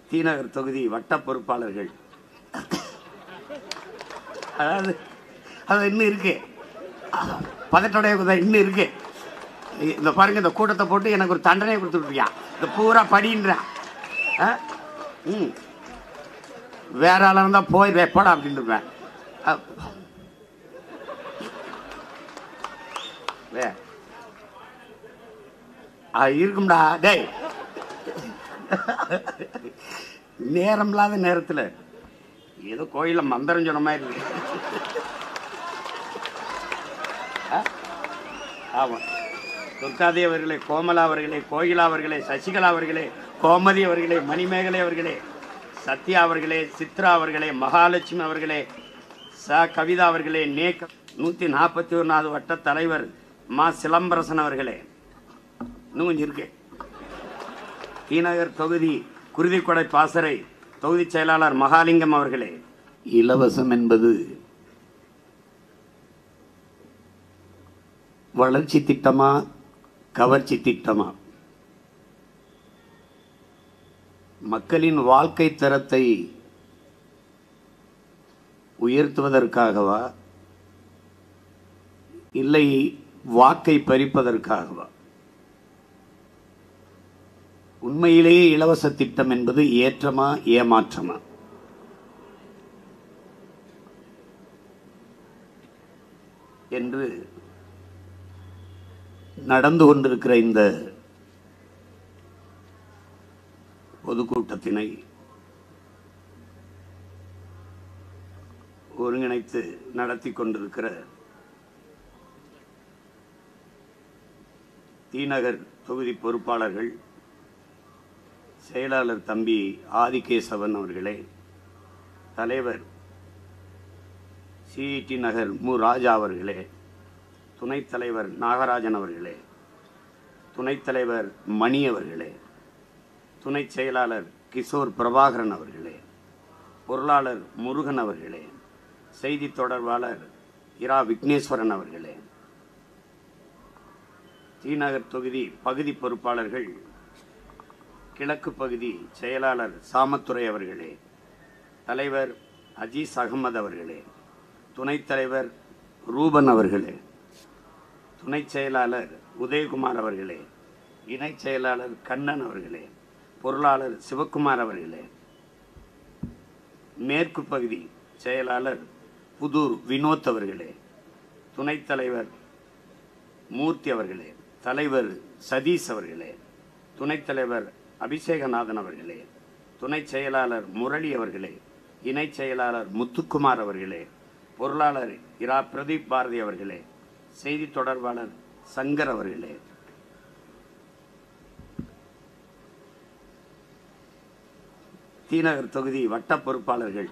தீநகர் தொகுதி வட்ட பொறுப்பாளர்கள் அதாவது அது இன்னும் இருக்கு பதட்டோடைய குதிரை இன்னும் இருக்கு இந்த பாருங்க இந்த கூட்டத்தை போட்டு எனக்கு ஒரு தண்டனை கொடுத்துருக்கியா இந்த பூரா படின்றான் ஆ? ம் வேற ஆளாக இருந்தால் போய் போடா அப்படின்னு இருப்பேன் அ- வே. ஆ, இருக்கும்டா டேய் நேரம் இல்லாத நேரத்தில் ஏதோ கோயிலில் மந்திரம் சொன்ன மாதிரி இருக்கு ஆ? ஆமா துர்காதி அவர்களே கோமலா அவர்களே கோகிலா அவர்களே சசிகலா அவர்களே கோமதி அவர்களே மணிமேகலை அவர்களே சத்யா அவர்களே சித்ரா அவர்களே மகாலட்சுமி அவர்களே ச கவிதா அவர்களே நேக் நூற்றி நாற்பத்தி ஒன்றாவது வட்ட தலைவர் மா சிலம்பரசன் அவர்களே இன்னும் கொஞ்சம் இருக்கு தீநகர் தொகுதி குருதிக்கொடை பாசறை தொகுதி செயலாளர் மகாலிங்கம் அவர்களே இலவசம் என்பது வளர்ச்சி திட்டமா கவர்ச்சி திட்டமா மக்களின் வாழ்க்கை தரத்தை உயர்த்துவதற்காகவா இல்லை வாக்கை பறிப்பதற்காகவா உண்மையிலேயே இலவச திட்டம் என்பது ஏற்றமா ஏமாற்றமா என்று நடந்து கொண்டிருக்கிற இந்த பொதுக்கூட்டத்தினை ஒருங்கிணைத்து நடத்தி கொண்டிருக்கிற தீநகர் தொகுதி பொறுப்பாளர்கள் செயலாளர் தம்பி ஆதிகேசவன் அவர்களே தலைவர் சிஇடி நகர் மு ராஜா அவர்களே துணைத் தலைவர் நாகராஜன் அவர்களே துணைத் தலைவர் மணி அவர்களே துணைச் செயலாளர் கிஷோர் பிரபாகரன் அவர்களே பொருளாளர் முருகன் அவர்களே செய்தி தொடர்பாளர் இரா விக்னேஸ்வரன் அவர்களே தீநகர் தொகுதி பகுதி பொறுப்பாளர்கள் கிழக்கு பகுதி செயலாளர் சாமத்துறை அவர்களே தலைவர் அஜீஸ் அகமது அவர்களே துணைத் தலைவர் ரூபன் அவர்களே துணைச் செயலாளர் உதயகுமார் அவர்களே இணைச் செயலாளர் கண்ணன் அவர்களே பொருளாளர் சிவக்குமார் அவர்களே மேற்கு பகுதி செயலாளர் புதூர் வினோத் அவர்களே துணைத் தலைவர் மூர்த்தி அவர்களே தலைவர் சதீஷ் அவர்களே துணைத் தலைவர் அபிஷேகநாதன் அவர்களே துணைச் செயலாளர் முரளி அவர்களே இணைச் செயலாளர் முத்துக்குமார் அவர்களே பொருளாளர் இரா பிரதீப் பாரதி அவர்களே செய்தி தொடர்பாளர் சங்கர் அவர்களே தீநகர் தொகுதி வட்ட பொறுப்பாளர்கள்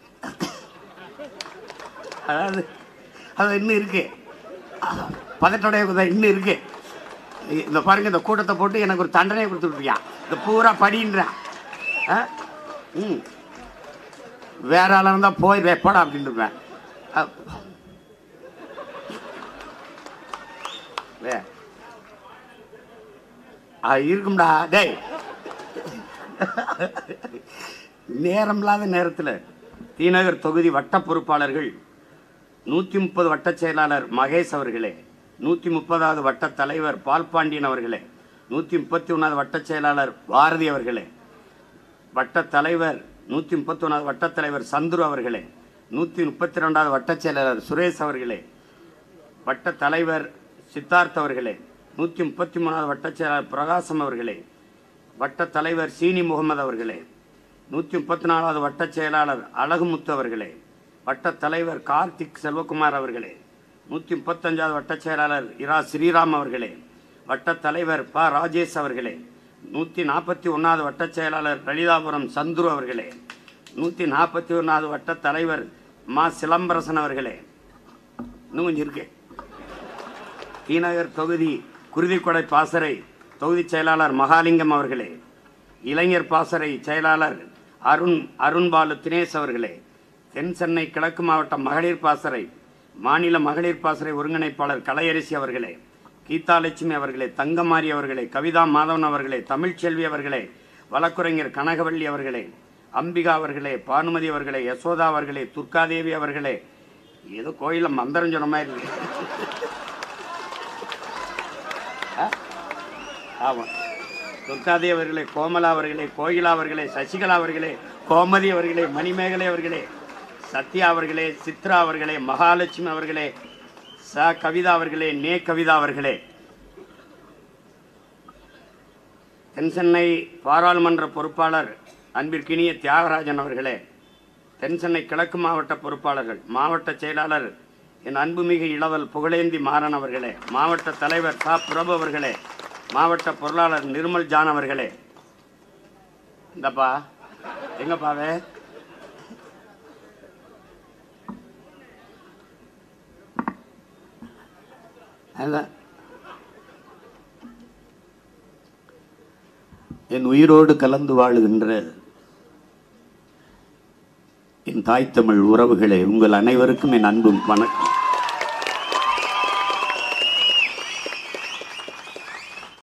அதாவது அது இன்னும் இருக்கு பதட்டோடைய குதிரை இன்னும் இருக்கு இந்த பாருங்க இந்த கூட்டத்தை போட்டு எனக்கு ஒரு தண்டனை கொடுத்துருக்கியா இந்த பூரா படின்றான் ஆ? ம் வேற ஆளாக இருந்தால் போய் வே, போடா அப்படின்னு இருப்பேன் அ- வே. ஆ, இருக்கும்டா டேய் நேரம் இல்லாத நேரத்தில் தீநகர் தொகுதி வட்ட பொறுப்பாளர்கள் நூற்றி முப்பது வட்ட செயலாளர் மகேஷ் அவர்களே நூற்றி முப்பதாவது வட்ட தலைவர் பால்பாண்டியன் அவர்களே நூற்றி முப்பத்தி ஒன்றாவது வட்ட செயலாளர் பாரதி அவர்களே வட்ட தலைவர் நூற்றி முப்பத்தி ஒன்றாவது வட்ட தலைவர் சந்துரு அவர்களே நூற்றி முப்பத்தி ரெண்டாவது வட்ட செயலாளர் சுரேஷ் அவர்களே வட்ட தலைவர் சித்தார்த் அவர்களே நூற்றி முப்பத்தி மூணாவது வட்ட செயலாளர் பிரகாசம் அவர்களே வட்ட தலைவர் சீனி முகமது அவர்களே நூற்றி முப்பத்தி நாலாவது வட்ட செயலாளர் அழகுமுத்து அவர்களே வட்ட தலைவர் கார்த்திக் செல்வகுமார் அவர்களே நூற்றி முப்பத்தஞ்சாவது வட்ட செயலாளர் இரா ஸ்ரீராம் அவர்களே வட்ட தலைவர் ப ராஜேஷ் அவர்களே நூற்றி நாற்பத்தி ஒன்றாவது வட்ட செயலாளர் லலிதாபுரம் சந்துரு அவர்களே நூற்றி நாற்பத்தி ஒன்றாவது வட்ட தலைவர் மா சிலம்பரசன் அவர்களே இன்னும் கொஞ்சம் இருக்கு தீநகர் தொகுதி குருதிக்கொடை பாசறை தொகுதி செயலாளர் மகாலிங்கம் அவர்களே இளைஞர் பாசறை செயலாளர் அருண் அருண்பாலு தினேஷ் அவர்களே தென் சென்னை கிழக்கு மாவட்ட மகளிர் பாசறை மாநில மகளிர் பாசறை ஒருங்கிணைப்பாளர் கலையரசி அவர்களே கீதாலட்சுமி அவர்களே தங்கமாரி அவர்களே கவிதா மாதவன் அவர்களே தமிழ்ச்செல்வி அவர்களே வழக்குரைஞர் கனகவள்ளி அவர்களே அம்பிகா அவர்களே பானுமதி அவர்களே யசோதா அவர்களே துர்காதேவி அவர்களே ஏதோ கோயில்ல மந்திரம் சொன்ன மாதிரி இருக்கு. ஆ? ஆமா துர்காதேவி அவர்களே கோமலா அவர்களே கோகிலா அவர்களே சசிகலா அவர்களே கோமதி அவர்களே மணிமேகலை அவர்களே சத்யா அவர்களே சித்ரா அவர்களே மகாலட்சுமி அவர்களே ச கவிதா அவர்களே நே கவிதா அவர்களே தென்சென்னை பாராளுமன்ற பொறுப்பாளர் அன்பிற்கினிய தியாகராஜன் அவர்களே தென்சென்னை கிழக்கு மாவட்ட பொறுப்பாளர்கள் மாவட்ட செயலாளர் என் அன்புமிகு இளவல் புகழேந்தி மாறன் அவர்களே மாவட்ட தலைவர் ச பிரபு அவர்களே மாவட்ட பொருளாளர் நிர்மல் ஜான் அவர்களே இந்தப்பா எங்கப்பாவே அதான் என் உயிரோடு கலந்து வாழுகின்ற என் தாய் தமிழ் உறவுகளே உங்கள் அனைவருக்கும் என் அன்பும் வணக்கம்